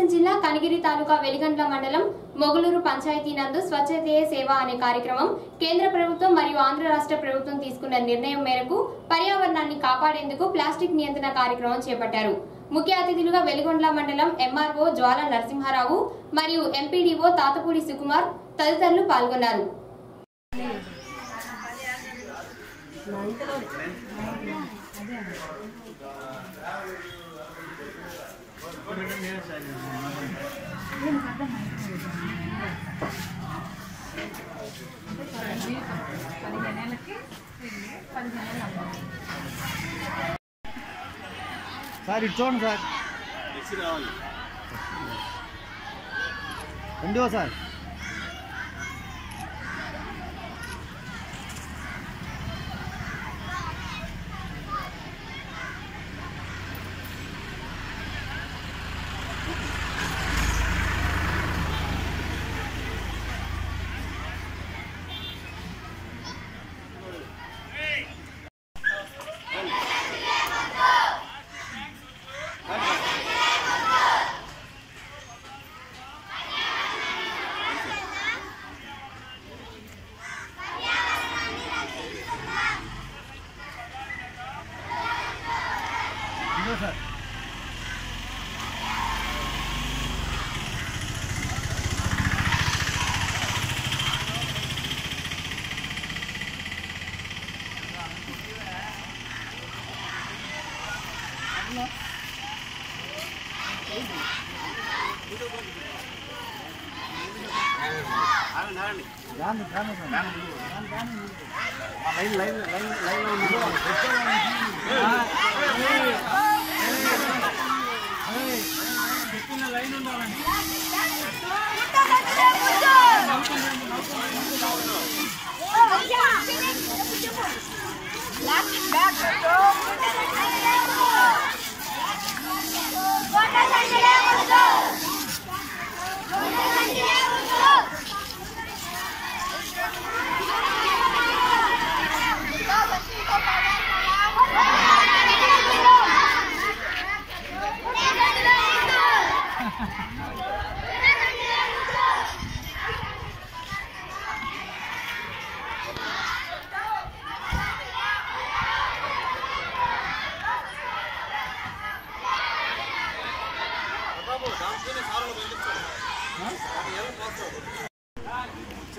ప్రకాశం జిల్లా కనిగిరి తాలూకా వెలిగండ్ల మండలం మొగులూరు పంచాయతీ నందు స్వచ్ఛతయే సేవ అనే కార్యక్రమం కేంద్ర ప్రభుత్వం మరియు ఆంధ్ర రాష్ట్ర ప్రభుత్వం తీసుకున్న నిర్ణయం మేరకు పర్యావరణాన్ని కాపాడేందుకు ప్లాస్టిక్ నియంత్రణ కార్యక్రమం చేపట్టారు ముఖ్య అతిథులుగా వెలిగొండ్ల మండలం ఎంఆర్ఓ జ్వాల నరసింహారావు మరియు ఎంపీడీఓ తాతపూడి సుకుమార్ తదితరులు పాల్గొన్నారు సార్ ఇటు చూడండి సార్ రెండో సార్ రెండో సార్ రాండి రాండి sir line line line line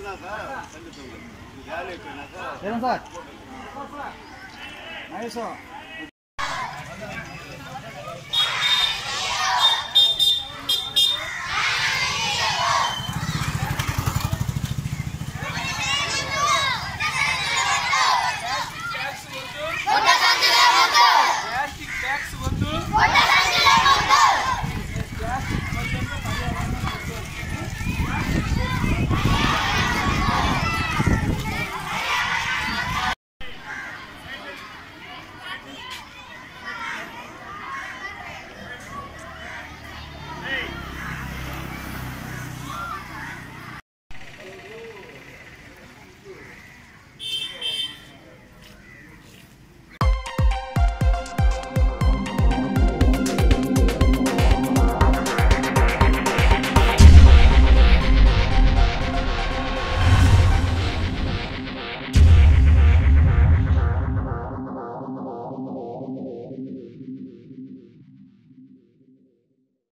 ఏం సార్ నైస్